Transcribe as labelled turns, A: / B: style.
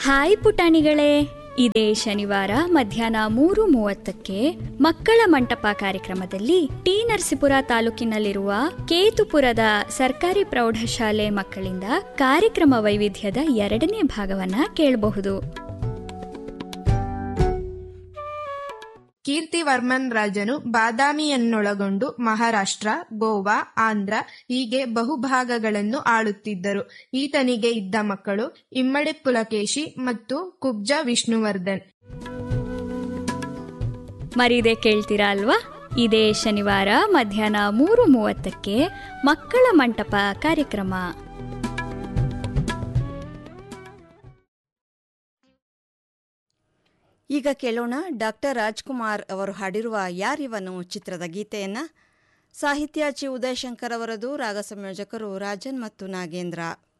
A: hi ಪುಟಾಣಿಗಳೇ ಇದೇ ಶನಿವಾರ ಮಧ್ಯಾಹ್ನ ಮೂರು ಮೂವತ್ತಕ್ಕೆ ಮಕ್ಕಳ ಮಂಟಪ ಕಾರ್ಯಕ್ರಮದಲ್ಲಿ ಟಿ ನರಸೀಪುರ ತಾಲೂಕಿನಲ್ಲಿರುವ ಕೇತುಪುರದ ಸರ್ಕಾರಿ ಪ್ರೌಢಶಾಲೆ ಮಕ್ಕಳಿಂದ ಕಾರ್ಯಕ್ರಮ ವೈವಿಧ್ಯದ ಎರಡನೇ ಭಾಗವನ್ನ ಕೇಳಬಹುದು
B: ಕೀರ್ತಿವರ್ಮನ್ ರಾಜನು ಬಾದಾಮಿಯನ್ನೊಳಗೊಂಡು ಮಹಾರಾಷ್ಟ್ರ ಗೋವಾ ಆಂಧ್ರ ಹೀಗೆ ಬಹುಭಾಗಗಳನ್ನು ಆಳುತ್ತಿದ್ದರು ಈತನಿಗೆ ಇದ್ದ ಮಕ್ಕಳು ಇಮ್ಮಡಿ ಪುಲಕೇಶಿ ಮತ್ತು ಕುಬ್ಜ ವಿಷ್ಣುವರ್ಧನ್
A: ಮರೀದೆ ಕೇಳ್ತೀರಾ ಅಲ್ವಾ ಇದೇ ಶನಿವಾರ ಮಧ್ಯಾಹ್ನ ಮೂರು ಮೂವತ್ತಕ್ಕೆ ಮಕ್ಕಳ ಮಂಟಪ ಕಾರ್ಯಕ್ರಮ
C: ಈಗ ಕೇಳೋಣ ಡಾಕ್ಟರ್ ರಾಜ್ಕುಮಾರ್ ಅವರು ಹಾಡಿರುವ ಯಾರಿವನು ಚಿತ್ರದ ಗೀತೆಯನ್ನು ಸಾಹಿತ್ಯ ಚಿ ಉದಯಶಂಕರ್ ಅವರದು ರಾಗ ಸಂಯೋಜಕರು ರಾಜನ್ ಮತ್ತು ನಾಗೇಂದ್ರ